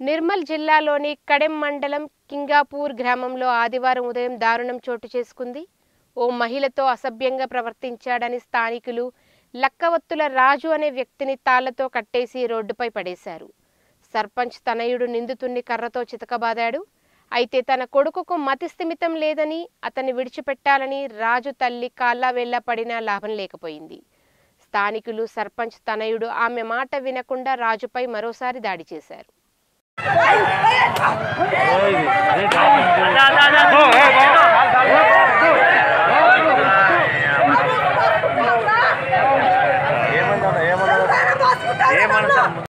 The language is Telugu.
నిర్మల్ జిల్లాలోని కడెం మండలం కింగాపూర్ గ్రామంలో ఆదివారం ఉదయం దారుణం చోటు చేసుకుంది ఓ మహిళతో అసభ్యంగా ప్రవర్తించాడని స్థానికులు లక్కవత్తుల రాజు అనే వ్యక్తిని తాళ్లతో కట్టేసి రోడ్డుపై పడేశారు సర్పంచ్ తనయుడు నిందితుణ్ణి కర్రతో చితకబాదాడు అయితే తన కొడుకుకు మతి స్థిమితం లేదని అతన్ని విడిచిపెట్టాలని రాజు తల్లి కాళ్ళ వేళ్ళ పడినా లాభం లేకపోయింది స్థానికులు సర్పంచ్ తనయుడు ఆమె మాట వినకుండా రాజుపై మరోసారి దాడి చేశారు ఏమన్నా ఏమన్నా ఏమన్నా